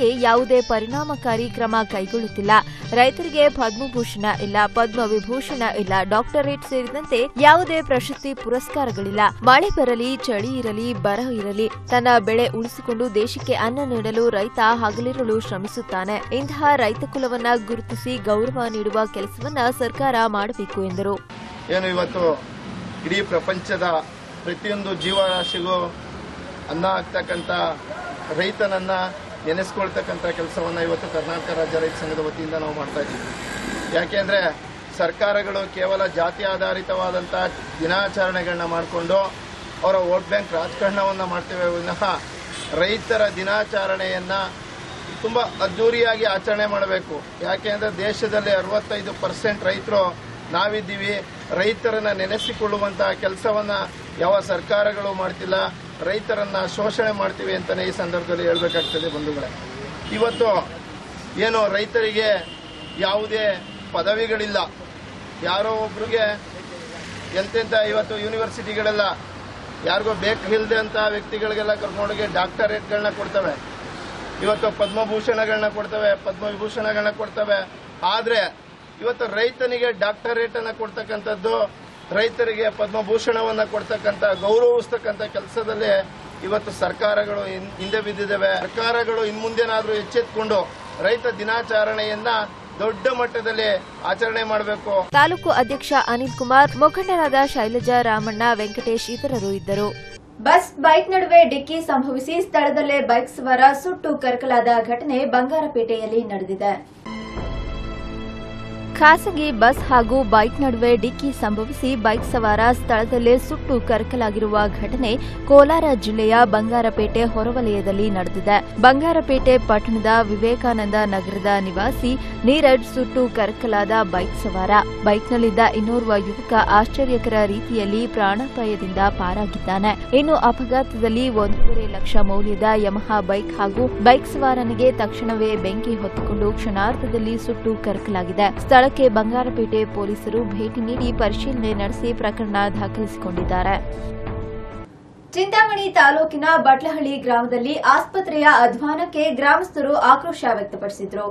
ಯಾವುದೇ ಪರಿಣಾಮಕಾರಿ ಕ್ರಮ ಕೈಗೊಳ್ಳುತ್ತಿಲ್ಲ ರೈತರಿಗೆ ಪದ್ಮಭೂಷಣ ಇಲ್ಲ ಪದ್ಮ ವಿಭೂಷಣ ಇಲ್ಲ ಡಾಕ್ಟರೇಟ್ ಸೇರಿದಂತೆ ಯಾವುದೇ ಪ್ರಶಸ್ತಿ ಪುರಸ್ಕಾರಗಳಿಲ್ಲ ಮಳೆ ಬರಲಿ ಚಳಿ ಇರಲಿ ಬರ ಇರಲಿ ತನ್ನ ಬೆಳೆ ಉಳಿಸಿಕೊಂಡು ದೇಶಕ್ಕೆ ಅನ್ನ ನೀಡಲು ರೈತ ಹಗಲಿರುಳು ಶ್ರಮಿಸುತ್ತಾನೆ ಇಂತಹ ರೈತ ಕುಲವನ್ನ ಗುರುತಿಸಿ ಗೌರವ ನೀಡುವ ಕೆಲಸವನ್ನ ಸರ್ಕಾರ ಮಾಡಬೇಕು ಎಂದರು ಏನು ಇವತ್ತು ಇಡೀ ಪ್ರಪಂಚದ ಪ್ರತಿಯೊಂದು ಜೀವರಾಶಿಗೂ ಅನ್ನ ಆಗ್ತಕ್ಕಂಥ ರೈತನನ್ನ ನೆನೆಸ್ಕೊಳ್ತಕ್ಕಂಥ ಕೆಲಸವನ್ನು ಇವತ್ತು ಕರ್ನಾಟಕ ರಾಜ್ಯ ರೈತ ಸಂಘದ ವತಿಯಿಂದ ನಾವು ಮಾಡ್ತಾ ಇದ್ದೀವಿ ಯಾಕೆಂದ್ರೆ ಸರ್ಕಾರಗಳು ಕೇವಲ ಜಾತಿ ಆಧಾರಿತವಾದಂಥ ದಿನಾಚರಣೆಗಳನ್ನ ಮಾಡಿಕೊಂಡು ಅವರ ವೋಟ್ ಬ್ಯಾಂಕ್ ರಾಜಕಾರಣವನ್ನು ಮಾಡ್ತೇವೆ ವಿನಃ ರೈತರ ದಿನಾಚರಣೆಯನ್ನ ತುಂಬ ಅದ್ದೂರಿಯಾಗಿ ಆಚರಣೆ ಮಾಡಬೇಕು ಯಾಕೆ ಅಂದರೆ ದೇಶದಲ್ಲಿ ಅರವತ್ತೈದು ಪರ್ಸೆಂಟ್ ರೈತರು ನಾವಿದ್ದೀವಿ ರೈತರನ್ನ ನೆನೆಸಿಕೊಳ್ಳುವಂತಹ ಕೆಲಸವನ್ನ ಯಾವ ಸರ್ಕಾರಗಳು ಮಾಡ್ತಿಲ್ಲ ರೈತರನ್ನ ಶೋಷಣೆ ಮಾಡ್ತೀವಿ ಅಂತಾನೆ ಈ ಸಂದರ್ಭದಲ್ಲಿ ಹೇಳಬೇಕಾಗ್ತದೆ ಬಂಧುಗಳೇ ಇವತ್ತು ಏನು ರೈತರಿಗೆ ಯಾವುದೇ ಪದವಿಗಳಿಲ್ಲ ಯಾರೋ ಒಬ್ರಿಗೆ ಎಂತೆಂಥ ಇವತ್ತು ಯೂನಿವರ್ಸಿಟಿಗಳೆಲ್ಲ ಯಾರಿಗೋ ಬೇಕಾಗಿಲ್ಲದೆ ಅಂತ ವ್ಯಕ್ತಿಗಳಿಗೆಲ್ಲ ಕರ್ಕೊಂಡೋಗಿ ಡಾಕ್ಟರೇಟ್ಗಳನ್ನ ಕೊಡ್ತವೆ ಇವತ್ತು ಪದ್ಮಭೂಷಣಗಳನ್ನ ಕೊಡ್ತವೆ ಪದ್ಮವಿಭೂಷಣಗಳನ್ನ ಕೊಡ್ತವೆ ಆದ್ರೆ ಇವತ್ತು ರೈತನಿಗೆ ಡಾಕ್ಟರೇಟ್ ಅನ್ನ ಕೊಡ್ತಕ್ಕಂಥದ್ದು ರೈತರಿಗೆ ಪದ್ಮಭೂಷಣವನ್ನ ಕೊಡ್ತಕ್ಕಂಥ ಗೌರವಿಸ್ತಕ್ಕಂಥ ಕೆಲಸದಲ್ಲಿ ಇವತ್ತು ಸರ್ಕಾರಗಳು ಹಿಂ- ಹಿಂದೆ ಬಿದ್ದಿದ್ದಾವೆ ಸರ್ಕಾರಗಳು ಇನ್ಮುಂದೇನಾದ್ರೂ ಎಚ್ಚೆತ್ಕೊಂಡು ರೈತ ದಿನಾಚರಣೆಯನ್ನ ದೊಡ್ಡ ಮಟ್ಟದಲ್ಲಿ ಆಚರಣೆ ಮಾಡಬೇಕು ತಾಲೂಕು ಅಧ್ಯಕ್ಷ ಅನಿಲ್ ಕುಮಾರ್ ಮುಖಂಡರಾದ ಶೈಲಜಾ ರಾಮಣ್ಣ ವೆಂಕಟೇಶ್ ಇತರರು ಇದ್ದರು ಬಸ್ ಬೈಕ್ ನಡುವೆ ಡಿಕ್ಕಿ ಸಂಭವಿಸಿ ಸ್ಥಳದಲ್ಲೇ ಬೈಕ್ ಸವಾರ ಸುಟ್ಟು ಕರಕಲಾದ ಘಟನೆ ಬಂಗಾರಪೇಟೆಯಲ್ಲಿ ನಡೆದಿದೆ ಖಾಸಗಿ ಬಸ್ ಹಾಗೂ ಬೈಕ್ ನಡುವೆ ಡಿಕ್ಕಿ ಸಂಭವಿಸಿ ಬೈಕ್ ಸವಾರ ಸ್ಥಳದಲ್ಲೇ ಸುಟ್ಟು ಕರಕಲಾಗಿರುವ ಘಟನೆ ಕೋಲಾರ ಜಿಲ್ಲೆಯ ಬಂಗಾರಪೇಟೆ ಹೊರವಲಯದಲ್ಲಿ ನಡೆದಿದೆ ಬಂಗಾರಪೇಟೆ ಪಟ್ಟಣದ ವಿವೇಕಾನಂದ ನಗರದ ನಿವಾಸಿ ನೀರಜ್ ಸುಟ್ಟು ಕರಕಲಾದ ಬೈಕ್ ಸವಾರ ಬೈಕ್ನಲ್ಲಿದ್ದ ಇನ್ನೋರ್ವ ಯುವಕ ಆಶ್ಚರ್ಯಕರ ರೀತಿಯಲ್ಲಿ ಪ್ರಾಣಾಪಾಯದಿಂದ ಪಾರಾಗಿದ್ದಾನೆ ಇನ್ನು ಅಪಘಾತದಲ್ಲಿ ಒಂದೂವರೆ ಲಕ್ಷ ಮೌಲ್ಯದ ಯಮಹಾ ಬೈಕ್ ಹಾಗೂ ಬೈಕ್ ಸವಾರನಿಗೆ ತಕ್ಷಣವೇ ಬೆಂಕಿ ಹೊತ್ತುಕೊಂಡು ಕ್ಷಣಾರ್ಧದಲ್ಲಿ ಸುಟ್ಟು ಕರಕಲಾಗಿದೆ ಸ್ಥಳಕ್ಕೆ ಬಂಗಾರಪೇಟೆ ಪೊಲೀಸರು ಭೇಟಿ ನೀಡಿ ಪರಿಶೀಲನೆ ನಡೆಸಿ ಪ್ರಕರಣ ದಾಖಲಿಸಿಕೊಂಡಿದ್ದಾರೆ ಚಿಂತಾಮಣಿ ತಾಲೂಕಿನ ಬಟ್ಲಹಳ್ಳಿ ಗ್ರಾಮದಲ್ಲಿ ಆಸ್ಪತ್ರೆಯ ಅಧ್ವಾನಕ್ಕೆ ಗ್ರಾಮಸ್ಥರು ಆಕ್ರೋಶ ವ್ಯಕ್ತಪಡಿಸಿದರು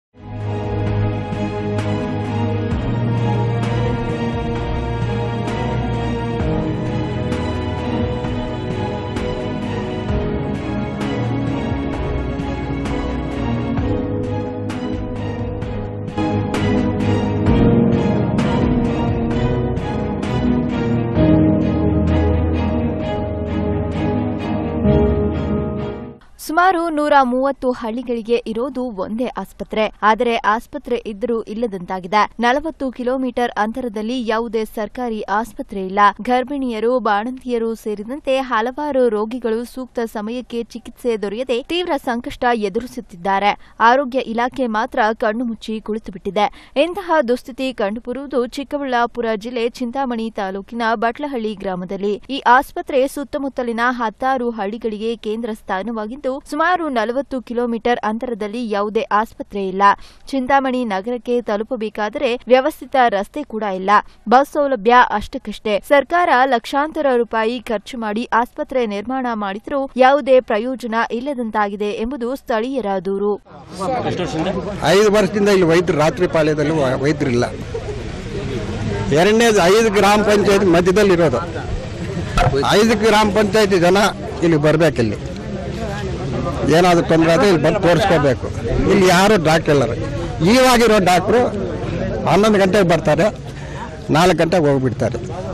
ಸುಮಾರು ನೂರ ಮೂವತ್ತು ಹಳ್ಳಿಗಳಿಗೆ ಇರೋದು ಒಂದೇ ಆಸ್ಪತ್ರೆ ಆದರೆ ಆಸ್ಪತ್ರೆ ಇದ್ದರೂ ಇಲ್ಲದಂತಾಗಿದೆ ನಲವತ್ತು ಕಿಲೋಮೀಟರ್ ಅಂತರದಲ್ಲಿ ಯಾವುದೇ ಸರ್ಕಾರಿ ಆಸ್ಪತ್ರೆ ಇಲ್ಲ ಗರ್ಭಿಣಿಯರು ಬಾಣಂತಿಯರು ಸೇರಿದಂತೆ ಹಲವಾರು ರೋಗಿಗಳು ಸೂಕ್ತ ಸಮಯಕ್ಕೆ ಚಿಕಿತ್ಸೆ ದೊರೆಯದೆ ತೀವ್ರ ಸಂಕಷ್ಟ ಎದುರಿಸುತ್ತಿದ್ದಾರೆ ಆರೋಗ್ಯ ಇಲಾಖೆ ಮಾತ್ರ ಕಣ್ಣು ಮುಚ್ಚಿ ಕುಳಿತುಬಿಟ್ಟಿದೆ ಇಂತಹ ದುಸ್ಥಿತಿ ಕಂಡುಬರುವುದು ಚಿಕ್ಕಬಳ್ಳಾಪುರ ಜಿಲ್ಲೆ ಚಿಂತಾಮಣಿ ತಾಲೂಕಿನ ಬಟ್ಲಹಳ್ಳಿ ಗ್ರಾಮದಲ್ಲಿ ಈ ಆಸ್ಪತ್ರೆ ಸುತ್ತಮುತ್ತಲಿನ ಹತ್ತಾರು ಹಳ್ಳಿಗಳಿಗೆ ಕೇಂದ್ರ ಸ್ಥಾನವಾಗಿದ್ದು ಸುಮಾರು ನಲವತ್ತು ಕಿಲೋಮೀಟರ್ ಅಂತರದಲ್ಲಿ ಯಾವುದೇ ಆಸ್ಪತ್ರೆ ಇಲ್ಲ ಚಿಂತಾಮಣಿ ನಗರಕ್ಕೆ ತಲುಪಬೇಕಾದರೆ ವ್ಯವಸ್ಥಿತ ರಸ್ತೆ ಕೂಡ ಇಲ್ಲ ಬಸ್ ಸೌಲಭ್ಯ ಅಷ್ಟಕ್ಕಷ್ಟೇ ಸರ್ಕಾರ ಲಕ್ಷಾಂತರ ರೂಪಾಯಿ ಖರ್ಚು ಮಾಡಿ ಆಸ್ಪತ್ರೆ ನಿರ್ಮಾಣ ಮಾಡಿದರೂ ಯಾವುದೇ ಪ್ರಯೋಜನ ಇಲ್ಲದಂತಾಗಿದೆ ಎಂಬುದು ಸ್ಥಳೀಯರ ದೂರು ಐದು ವರ್ಷದಿಂದ ಇಲ್ಲಿ ವೈದ್ಯರು ರಾತ್ರಿ ಪಾಳ್ಯದಲ್ಲಿ ವ- ವೈದ್ಯರಿಲ್ಲ ಎರಡನೇದು ಐದು ಗ್ರಾಮ ಪಂಚಾಯತ್ ಮಧ್ಯದಲ್ಲಿ ಇರೋದು ಐದು ಗ್ರಾಮ ಪಂಚಾಯತಿ ಜನ ಇಲ್ಲಿ ಬರ್ಬೇಕಿಲ್ಲಿ ಏನಾದರೂ ತೊಂದರೆ ಆದರೆ ಇಲ್ಲಿ ಬಂದು ತೋರಿಸ್ಕೋಬೇಕು ಇಲ್ಲಿ ಯಾರು ಡಾಕ್ಟರ್ ಇಲ್ಲ ಈವಾಗಿರೋ ಡಾಕ್ಟ್ರು ಹನ್ನೊಂದು ಗಂಟೆಗೆ ಬರ್ತಾರೆ ನಾಲ್ಕು ಗಂಟೆಗೆ ಹೋಗ್ಬಿಡ್ತಾರೆ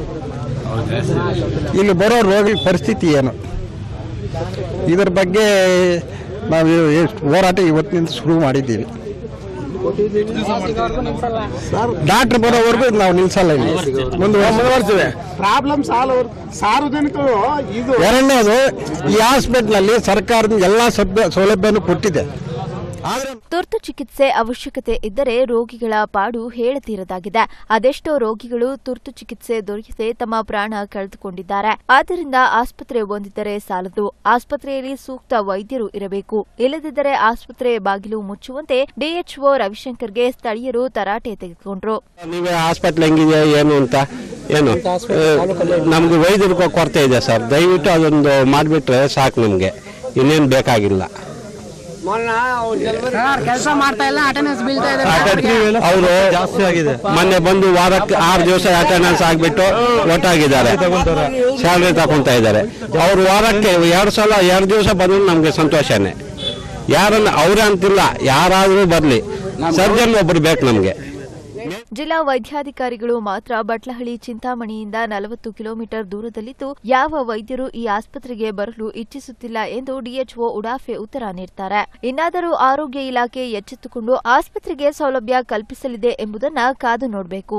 ಇಲ್ಲಿ ಬರೋ ರೋಗಿಗಳ ಪರಿಸ್ಥಿತಿ ಏನು ಇದ್ರ ಬಗ್ಗೆ ನಾವು ಎಷ್ಟು ಹೋರಾಟ ಇವತ್ತಿನಿಂದ ಶುರು ಮಾಡಿದ್ದೀವಿ ಡಾಕ್ಟರ್ ಬರೋವರೆಗೂ ನಾವು ನಿಲ್ಸಲ್ಲ ಇಲ್ಲಿ ಮುಂದುವರಿಸ್ತೀವಿ ಪ್ರಾಬ್ಲಮ್ ಸಾಲ ಸಾರ್ವಜನಿಕರು ಇದು ಎರಡನೇದು ಈ ಹಾಸ್ಪಿಟ್ಲಲ್ಲಿ ಸರ್ಕಾರದ ಎಲ್ಲ ಸಭ್ಯ ಸೌಲಭ್ಯನೂ ಕೊಟ್ಟಿದೆ ಆದ್ರೆ ತುರ್ತು ಚಿಕಿತ್ಸೆ ಅವಶ್ಯಕತೆ ಇದ್ದರೆ ರೋಗಿಗಳ ಪಾಡು ಹೇಳತೀರದಾಗಿದೆ ಅದೆಷ್ಟೋ ರೋಗಿಗಳು ತುರ್ತು ಚಿಕಿತ್ಸೆ ದೊರೆಯದೆ ತಮ್ಮ ಪ್ರಾಣ ಕಳೆದುಕೊಂಡಿದ್ದಾರೆ ಆದ್ದರಿಂದ ಆಸ್ಪತ್ರೆ ಹೊಂದಿದ್ದರೆ ಸಾಲದು ಆಸ್ಪತ್ರೆಯಲ್ಲಿ ಸೂಕ್ತ ವೈದ್ಯರು ಇರಬೇಕು ಇಲ್ಲದಿದ್ದರೆ ಆಸ್ಪತ್ರೆ ಬಾಗಿಲು ಮುಚ್ಚುವಂತೆ ಡಿಎಚ್ಒ ರವಿಶಂಕರ್ಗೆ ಸ್ಥಳೀಯರು ತರಾಟೆ ತೆಗೆದುಕೊಂಡ್ರು ನೀವೇ ಹಾಸ್ಪಿಟ್ಲ್ ಹೆಂಗಿದೆ ಏನು ಅಂತ ಏನು ನಮ್ಗೆ ವೈದ್ಯರ ಕೊರತೆ ಇದೆ ಸರ್ ದಯವಿಟ್ಟು ಅದೊಂದು ಮಾಡಿಬಿಟ್ರೆ ಸಾಕು ನಮಗೆ ಇನ್ನೇನು ಬೇಕಾಗಿಲ್ಲ ಕೆಲಸ ಮಾಡ್ತಾ ಇಲ್ಲ ಅಟೆಂಡೆನ್ಸ್ ಬೀಳ್ತಾ ಇದೆ ಅವರು ಜಾಸ್ತಿ ಆಗಿದೆ ಮೊನ್ನೆ ಬಂದು ವಾರಕ್ಕೆ ಆರು ದಿವಸ ಅಟೆಂಡೆನ್ಸ್ ಆಗ್ಬಿಟ್ಟು ಒಟ್ಟಾಗಿದ್ದಾರೆ ಸ್ಯಾಲ್ರಿ ತಗೊಂತಾ ಇದ್ದಾರೆ ಅವ್ರು ವಾರಕ್ಕೆ ಎರಡು ಸಲ ಎರಡು ದಿವಸ ಬಂದ್ರು ನಮ್ಗೆ ಸಂತೋಷನೇ ಯಾರನ್ನ ಅವರೇ ಅಂತಿಲ್ಲ ಯಾರಾದ್ರೂ ಬರ್ಲಿ ಸರ್ಜನ್ ಒಬ್ರು ಬೇಕು ನಮ್ಗೆ ಜಿಲ್ಲಾ ವೈದ್ಯಾಧಿಕಾರಿಗಳು ಮಾತ್ರ ಬಟ್ಲಹಳ್ಳಿ ಚಿಂತಾಮಣಿಯಿಂದ ನಲವತ್ತು ಕಿಲೋಮೀಟರ್ ದೂರದಲ್ಲಿದ್ದು ಯಾವ ವೈದ್ಯರು ಈ ಆಸ್ಪತ್ರೆಗೆ ಬರಲು ಇಚ್ಛಿಸುತ್ತಿಲ್ಲ ಎಂದು ಡಿಎಚ್ಒ ಉಡಾಫೆ ಉತ್ತರ ನೀಡ್ತಾರೆ ಇನ್ನಾದರೂ ಆರೋಗ್ಯ ಇಲಾಖೆ ಎಚ್ಚೆತ್ತುಕೊಂಡು ಆಸ್ಪತ್ರೆಗೆ ಸೌಲಭ್ಯ ಕಲ್ಪಿಸಲಿದೆ ಎಂಬುದನ್ನ ಕಾದು ನೋಡಬೇಕು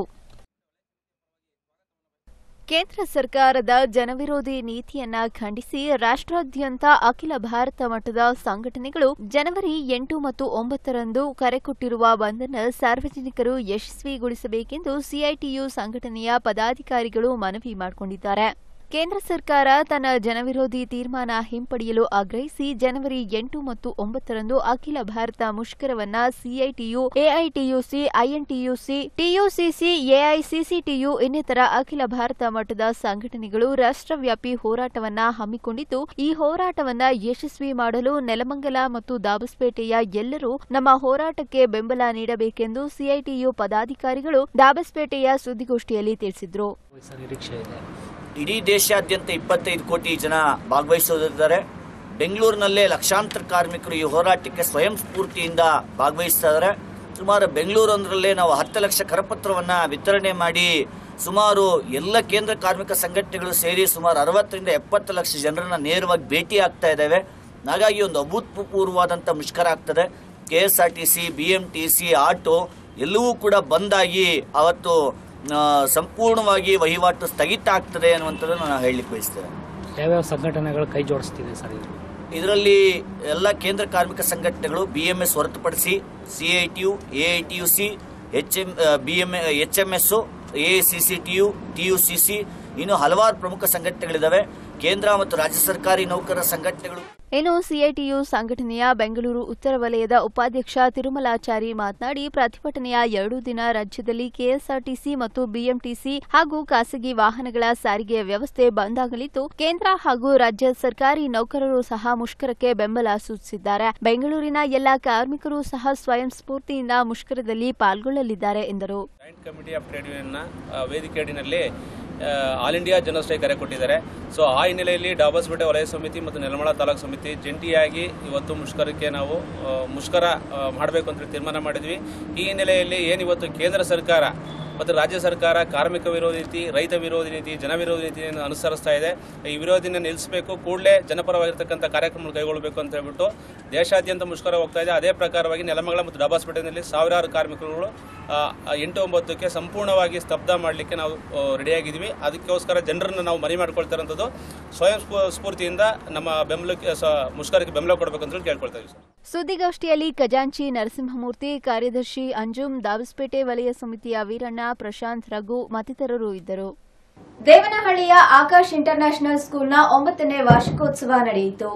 ಕೇಂದ್ರ ಸರ್ಕಾರದ ಜನವಿರೋಧಿ ನೀತಿಯನ್ನ ಖಂಡಿಸಿ ರಾಷ್ಟ್ರಾದ್ಯಂತ ಅಖಿಲ ಭಾರತ ಮಟ್ಟದ ಸಂಘಟನೆಗಳು ಜನವರಿ ಎಂಟು ಮತ್ತು ಒಂಬತ್ತರಂದು ಕರೆ ಕೊಟ್ಟಿರುವ ಬಂದನ್ನು ಸಾರ್ವಜನಿಕರು ಯಶಸ್ವಿಗೊಳಿಸಬೇಕೆಂದು ಸಿಐಟಿಯು ಸಂಘಟನೆಯ ಪದಾಧಿಕಾರಿಗಳು ಮನವಿ ಮಾಡಿಕೊಂಡಿದ್ದಾರೆ ಕೇಂದ್ರ ಸರ್ಕಾರ ತನ್ನ ಜನವಿರೋಧಿ ತೀರ್ಮಾನ ಹಿಂಪಡೆಯಲು ಆಗ್ರಹಿಸಿ ಜನವರಿ ಎಂಟು ಮತ್ತು ಒಂಬತ್ತರಂದು ಅಖಿಲ ಭಾರತ ಮುಷ್ಕರವನ್ನ CITU AITUC INTUC TUCC AICCTU ಇನ್ನಿತರ ಅಖಿಲ ಭಾರತ ಮಟ್ಟದ ಸಂಘಟನೆಗಳು ರಾಷ್ಟ್ರವ್ಯಾಪಿ ಹೋರಾಟವನ್ನ ಹಮ್ಮಿಕೊಂಡಿದ್ದು ಈ ಹೋರಾಟವನ್ನ ಯಶಸ್ವಿ ಮಾಡಲು ನೆಲಮಂಗಲ ಮತ್ತು ದಾಬಸ್ಪೇಟೆಯ ಎಲ್ಲರೂ ನಮ್ಮ ಹೋರಾಟಕ್ಕೆ ಬೆಂಬಲ ನೀಡಬೇಕೆಂದು ಸಿಐಟಿಯು ಪದಾಧಿಕಾರಿಗಳು ದಾಬಸ್ಪೇಟೆಯ ಸುದ್ದಿಗೋಷ್ಠಿಯಲ್ಲಿ ತಿಳಿಸಿದರು ನಿರೀಕ್ಷೆ ಇದೆ ಇಡೀ ದೇಶಾದ್ಯಂತ ಇಪ್ಪತ್ತೈದು ಕೋಟಿ ಜನ ಭಾಗವಹಿಸೋದಿದ್ದಾರೆ ಬೆಂಗಳೂರಿನಲ್ಲೇ ಲಕ್ಷಾಂತರ ಕಾರ್ಮಿಕರು ಈ ಹೋರಾಟಕ್ಕೆ ಸ್ವಯಂ ಸ್ಫೂರ್ತಿಯಿಂದ ಭಾಗವಹಿಸ್ತಾ ಇದ್ದಾರೆ ಸುಮಾರು ಬೆಂಗಳೂರು ಒಂದರಲ್ಲೇ ನಾವು ಹತ್ತು ಲಕ್ಷ ಕರಪತ್ರವನ್ನ ವಿತರಣೆ ಮಾಡಿ ಸುಮಾರು ಎಲ್ಲ ಕೇಂದ್ರ ಕಾರ್ಮಿಕ ಸಂಘಟನೆಗಳು ಸೇರಿ ಸುಮಾರು ಅರವತ್ತರಿಂದ ಎಪ್ಪತ್ತು ಲಕ್ಷ ಜನರನ್ನ ನೇರವಾಗಿ ಭೇಟಿ ಆಗ್ತಾ ಇದ್ದಾವೆ ಹಾಗಾಗಿ ಒಂದು ಅಭೂತಪೂರ್ವವಾದಂಥ ಮುಷ್ಕರ ಆಗ್ತದೆ K S R T C B M T C auto ಎಲ್ಲವೂ ಕೂಡ ಬಂದಾಗಿ ಅವತ್ತು ಆ, ಸಂಪೂರ್ಣವಾಗಿ ವಹಿವಾಟು ಸ್ಥಗಿತ ಆಗ್ತದೆ ಅನ್ನುವಂಥದ್ದನ್ನು ನಾನು ಹೇಳಲಿಕ್ಕೆ ಬಯಸ್ತೇನೆ ಯಾವ್ಯಾವ ಸಂಘಟನೆಗಳು ಕೈ ಜೋಡಿಸ್ತಿದೆ ಸರ್ ಇದು ಇದರಲ್ಲಿ ಎಲ್ಲ ಕೇಂದ್ರ ಕಾರ್ಮಿಕ ಸಂಘಟನೆಗಳು ಬಿ ಎಂ ಎಸ್ ಹೊರತುಪಡಿಸಿ C I T U A I T U C H M B M H M S A C C T U T U C C ಇನ್ನು ಹಲವಾರು ಪ್ರಮುಖ ಸಂಘಟನೆಗಳಿದ್ದಾವೆ ಕೇಂದ್ರ ಮತ್ತು ರಾಜ್ಯ ಸರ್ಕಾರಿ ನೌಕರರ ಸಂಘಟನೆಗಳು ಇನ್ನು ಸಿಐಟಿಯು ಸಂಘಟನೆಯ ಬೆಂಗಳೂರು ಉತ್ತರ ವಲಯದ ಉಪಾಧ್ಯಕ್ಷ ತಿರುಮಲಾಚಾರಿ ಮಾತನಾಡಿ ಪ್ರತಿಭಟನೆಯ ಎರಡು ದಿನ ರಾಜ್ಯದಲ್ಲಿ ಕೆಎಸ್ಆರ್ಟಿಸಿ ಮತ್ತು ಬಿಎಂಟಿಸಿ ಹಾಗೂ ಖಾಸಗಿ ವಾಹನಗಳ ಸಾರಿಗೆ ವ್ಯವಸ್ಥೆ ಬಂದ್ ಆಗಲಿದ್ದು ಕೇಂದ್ರ ಹಾಗೂ ರಾಜ್ಯ ಸರ್ಕಾರಿ ನೌಕರರು ಸಹ ಮುಷ್ಕರಕ್ಕೆ ಬೆಂಬಲ ಸೂಚಿಸಿದ್ದಾರೆ ಬೆಂಗಳೂರಿನ ಎಲ್ಲ ಕಾರ್ಮಿಕರು ಸಹ ಸ್ವಯಂ ಸ್ಫೂರ್ತಿಯಿಂದ ಮುಷ್ಕರದಲ್ಲಿ ಪಾಲ್ಗೊಳ್ಳಲಿದ್ದಾರೆ ಎಂದರು ಜಾಯಿಂಟ್ ಕಮಿಟಿ ಆಫ್ ಟ್ರೇಡ್ ಯೂನಿಯನ್ನ ಆ, ವೇದಿಕೆ ಅಡಿನಲ್ಲಿ ಆ, ಆಲ್ ಇಂಡಿಯಾ ಜನರಲ್ ಸ್ಟ್ರೈಕ್ ಕರೆ ಕೊಟ್ಟಿದ್ದಾರೆ ಸೊ ಆ ಹಿನ್ನೆಲೆಯಲ್ಲಿ ಡಾಬಸ್ಪೇಟೆ ವಲಯ ಸಮಿತಿ ಮತ್ತು ನೆಲಮಲ ತಾಲೂಕು ಸಮಿತಿ ಜಂಟಿಯಾಗಿ ಇವತ್ತು ಮುಷ್ಕರಕ್ಕೆ ನಾವು ಆ, ಮುಷ್ಕರ ಮಾಡಬೇಕು ಅಂತ ತೀರ್ಮಾನ ಮಾಡಿದ್ವಿ ಈ ಹಿನ್ನೆಲೆಯಲ್ಲಿ ಏನಿವತ್ತು ಕೇಂದ್ರ ಸರ್ಕಾರ ಮತ್ತು ರಾಜ್ಯ ಸರ್ಕಾರ ಕಾರ್ಮಿಕ ವಿರೋಧಿ ನೀತಿ ರೈತ ವಿರೋಧಿ ನೀತಿ ಜನ ವಿರೋಧಿ ನೀತಿಯನ್ನು ಅನುಸರಿಸ್ತಾ ಇದೆ ಈ ವಿರೋಧಿನ ನಿಲ್ಲಿಸಬೇಕು ಕೂಡಲೇ ಜನಪರವಾಗಿರ್ತಕ್ಕಂಥ ಕಾರ್ಯಕ್ರಮ ಕೈಗೊಳ್ಳಬೇಕು ಅಂತ ಹೇಳ್ಬಿಟ್ಟು ದೇಶಾದ್ಯಂತ ಮುಷ್ಕರ ಹೋಗ್ತಾ ಇದೆ ಅದೇ ಪ್ರಕಾರವಾಗಿ ನೆಲಮಂಗಲ ಮತ್ತು ಡಾಬಾಸ್ಪೇಟೆನಲ್ಲಿ ಸಾವಿರಾರು ಕಾರ್ಮಿಕರುಗಳು ಆ, ಆ, ಎಂಟು ಒಂಬತ್ತಕ್ಕೆ ಸಂಪೂರ್ಣವಾಗಿ ಸ್ತಬ್ಧ ಮಾಡಲಿಕ್ಕೆ ನಾವು ಆ, ರೆಡಿಯಾಗಿದ್ದೀವಿ ಅದಕ್ಕೋಸ್ಕರ ಜನರನ್ನು ನಾವು ಮನೆ ಮಾಡ್ಕೊಳ್ತಾರಂಥದ್ದು ಸ್ವಯಂ ಸ್ಫೂ- ಸ್ಫೂರ್ತಿಯಿಂದ ನಮ್ಮ ಬೆಂಬಲಕ್ಕೆ ಸ ಮುಷ್ಕರಕ್ಕೆ ಬೆಂಬಲ ಕೊಡಬೇಕು ಅಂತ ಹೇಳಿ ಕೇಳ್ಕೊಳ್ತಾ ಇದ್ದೀವಿ ಸರ್ ಸುದ್ದಿಗೋಷ್ಠಿಯಲ್ಲಿ ಖಜಾಂಚಿ ನರಸಿಂಹಮೂರ್ತಿ ಕಾರ್ಯದರ್ಶಿ ಅಂಜುಮ್ ದಾಬಸ್ಪೇಟೆ ವಲಯ ಸಮಿತಿಯ ವೀರಣ್ಣ ಪ್ರಶಾಂತ್ ರಘು ಮತ್ತಿತರರು ಇದ್ದರು ದೇವನಹಳ್ಳಿಯ ಆಕಾಶ್ ಇಂಟರ್ನ್ಯಾಷನಲ್ ಸ್ಕೂಲ್ನ ಒಂಬತ್ತನೇ ವಾರ್ಷಿಕೋತ್ಸವ ನಡೆಯಿತು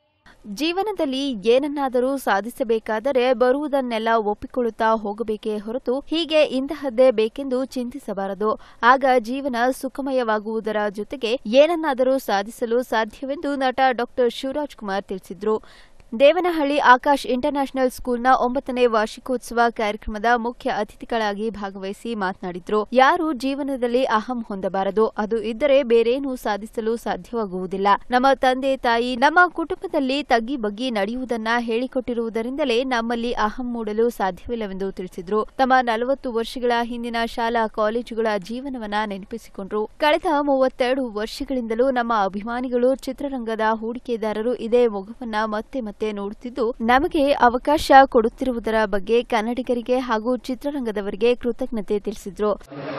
ಜೀವನದಲ್ಲಿ ಏನನ್ನಾದರೂ ಸಾಧಿಸಬೇಕಾದರೆ ಬರುವುದನ್ನೆಲ್ಲ ಒಪ್ಪಿಕೊಳ್ಳುತ್ತಾ ಹೋಗಬೇಕೇ ಹೊರತು ಹೀಗೆ ಇಂತಹದ್ದೇ ಬೇಕೆಂದು ಚಿಂತಿಸಬಾರದು ಆಗ ಜೀವನ ಸುಖಮಯವಾಗುವುದರ ಜೊತೆಗೆ ಏನನ್ನಾದರೂ ಸಾಧಿಸಲು ಸಾಧ್ಯವೆಂದು ನಟ ಡಾ ಶಿವರಾಜ್ ಕುಮಾರ್ ತಿಳಿಸಿದ್ರು ದೇವನಹಳ್ಳಿ ಆಕಾಶ್ ಇಂಟರ್ನ್ಯಾಷನಲ್ ಸ್ಕೂಲ್ನ ಒಂಬತ್ತನೇ ವಾರ್ಷಿಕೋತ್ಸವ ಕಾರ್ಯಕ್ರಮದ ಮುಖ್ಯ ಅತಿಥಿಗಳಾಗಿ ಭಾಗವಹಿಸಿ ಮಾತನಾಡಿದ್ರು ಯಾರು ಜೀವನದಲ್ಲಿ ಅಹಂ ಹೊಂದಬಾರದು ಅದು ಇದ್ದರೆ ಬೇರೇನೂ ಸಾಧಿಸಲು ಸಾಧ್ಯವಾಗುವುದಿಲ್ಲ ನಮ್ಮ ತಂದೆ ತಾಯಿ ನಮ್ಮ ಕುಟುಂಬದಲ್ಲಿ ತಗ್ಗಿ ಬಗ್ಗಿ ನಡೆಯುವುದನ್ನ ಹೇಳಿಕೊಟ್ಟಿರುವುದರಿಂದಲೇ ನಮ್ಮಲ್ಲಿ ಅಹಂ ಮೂಡಲು ಸಾಧ್ಯವಿಲ್ಲವೆಂದು ತಿಳಿಸಿದ್ರು ತಮ್ಮ ನಲವತ್ತು ವರ್ಷಗಳ ಹಿಂದಿನ ಶಾಲಾ ಕಾಲೇಜುಗಳ ಜೀವನವನ್ನ ನೆನಪಿಸಿಕೊಂಡ್ರು ಕಳೆದ ಮೂವತ್ತೆರಡು ವರ್ಷಗಳಿಂದಲೂ ನಮ್ಮ ಅಭಿಮಾನಿಗಳು ಚಿತ್ರರಂಗದ ಹೂಡಿಕೆದಾರರು ಇದೇ ಮೊಗವನ್ನ ಮತ್ತೆ ಮತ್ತೆ ನೋಡುತ್ತಿದ್ದು ನಮಗೆ ಅವಕಾಶ ಕೊಡುತ್ತಿರುವುದರ ಬಗ್ಗೆ ಕನ್ನಡಿಗರಿಗೆ ಹಾಗೂ ಚಿತ್ರರಂಗದವರಿಗೆ ಕೃತಜ್ಞತೆ ತಿಳಿಸಿದ್ರು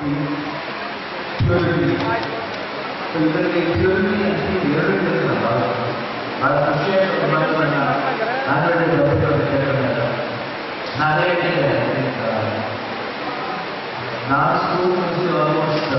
ನಾನು ಸ್ಕೂಲ್ ಮುಗಿಸಿ ಆಲ್ಮೋಸ್ಟ್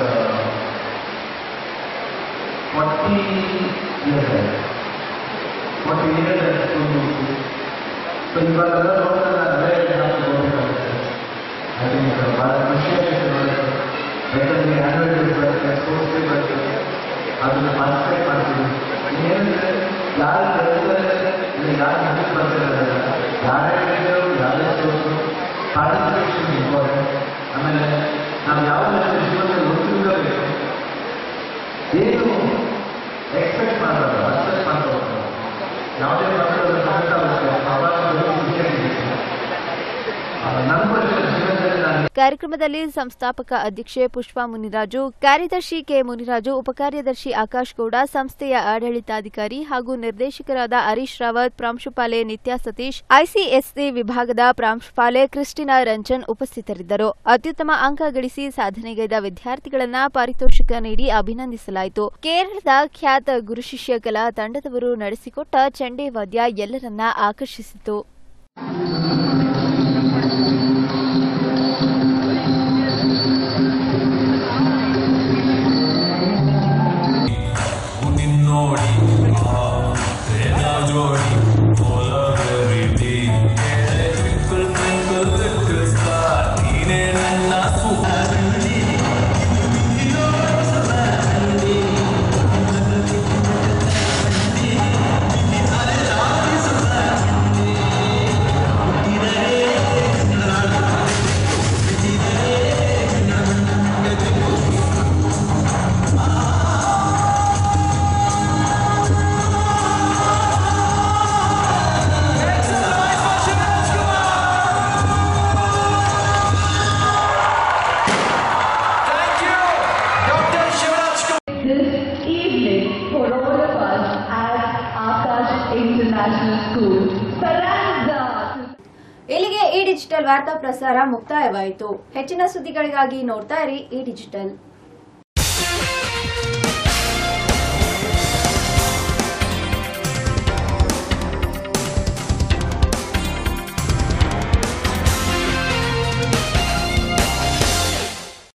ಫಾರ್ಟಿ ಇಯರ್ಸ್ ಆಯಿತು ಫಾರ್ಟಿ ಇಯರ್ಸ್ ಆಯ್ತು ಸ್ಕೂಲ್ ಮುಗಿಸಿ ಸೊ ಇವಾಗೆಲ್ಲ ನೋಡಿದ್ರೆ ನಾನು ಅದೇ ನಾವು ಹೋಗಬೇಕಾಗುತ್ತೆ ಐ ಥಿಂಕ್ ಭಾಳ ಖುಷಿ ಆಗುತ್ತೆ ನೋಡೋದು ಯಾಕಂದರೆ ಆ್ಯನ್ಯುವಲ್ ಡೇ ಬರುತ್ತೆ ಸ್ಪೋರ್ಟ್ಸ್ ಡೇ ಬರುತ್ತೆ ಅದನ್ನು ಪಾರ್ಟಿಸಿಪೇಟ್ ಮಾಡ್ತೀವಿ ಏನಂದರೆ ಯಾರು ಬರ್ತಾರೆ ಇಲ್ಲ ಯಾರು ಮುಂದಕ್ಕೆ ಬರ್ತಿರೋದಿಲ್ಲ ಯಾರೇ ಹೇಳಿದ್ರು ಯಾರೇ ಸೋದ್ರು ಪಾರ್ಟಿಸಿಪೇಷನ್ ಇಂಪಾರ್ಟೆಂಟ್ ಆಮೇಲೆ ನಾವು ಯಾವ ಜೀವನದಲ್ಲಿ ಗೊತ್ತಿರಬೇಕು ಏನು ಎಕ್ಸ್ಪೆಕ್ಟ್ ಮಾಡಬಾರ್ದು ಅಕ್ಸೆಪ್ಟ್ ಮಾಡಬಾರ್ದು ಯಾವುದೇ ಮಕ್ಕಳಲ್ಲಿ ಕಷ್ಟ ಆಗುತ್ತೆ ಅವಾಗ ನನ್ನ ಪ್ರಶ್ನೆ ಜೀವನದಲ್ಲಿ ನಾನು ಕಾರ್ಯಕ್ರಮದಲ್ಲಿ ಸಂಸ್ಥಾಪಕ ಅಧ್ಯಕ್ಷೆ ಪುಷ್ಪಾ ಮುನಿರಾಜು ಕಾರ್ಯದರ್ಶಿ ಕೆ ಮುನಿರಾಜು ಉಪಕಾರ್ಯದರ್ಶಿ ಆಕಾಶ್ ಗೌಡ ಸಂಸ್ಥೆಯ ಆಡಳಿತಾಧಿಕಾರಿ ಹಾಗೂ ನಿರ್ದೇಶಕರಾದ ಹರೀಶ್ ರಾವತ್ ಪ್ರಾಂಶುಪಾಲೆ ನಿತ್ಯಾ ಸತೀಶ್ ಐಸಿಎಸ್ಸಿ ವಿಭಾಗದ ಪ್ರಾಂಶುಪಾಲೆ ಕ್ರಿಸ್ಟಿನಾ ರಂಜನ್ ಉಪಸ್ಥಿತರಿದ್ದರು ಅತ್ಯುತ್ತಮ ಅಂಕ ಗಳಿಸಿ ಸಾಧನೆಗೈದ ವಿದ್ಯಾರ್ಥಿಗಳನ್ನ ಪಾರಿತೋಷಿಕ ನೀಡಿ ಅಭಿನಂದಿಸಲಾಯಿತು ಕೇರಳದ ಖ್ಯಾತ ಗುರುಶಿಷ್ಯ ಕಲಾ ತಂಡದವರು ನಡೆಸಿಕೊಟ್ಟ ಚಂಡೆ ವಾದ್ಯ ಎಲ್ಲರನ್ನ ಆಕರ್ಷಿಸಿತು ನಿನ್ನೋಡಿ ಪ್ರೇಮ ಜೋಡಿ ಒಲವೆರಿಟಿ ಟ್ವಿಂಕಲ್ ಟ್ವಿಂಕಲ್ ಲಿಟಲ್ ಸ್ಟಾರ್ ನೀನೇ ನನ್ನ ಸುಹಾರಣಿ This evening for all of us at Akash International School. Speranza! ಇಲ್ಲಿಗೆ ಈ ಡಿಜಿಟಲ್ ವಾರ್ತಾ ಪ್ರಸಾರ ಮುಕ್ತಾಯವಾಯಿತು ಹೆಚ್ಚಿನ ಸುದ್ದಿಗಳಿಗಾಗಿ ನೋಡ್ತಾ ಇರಿ ಈ ಡಿಜಿಟಲ್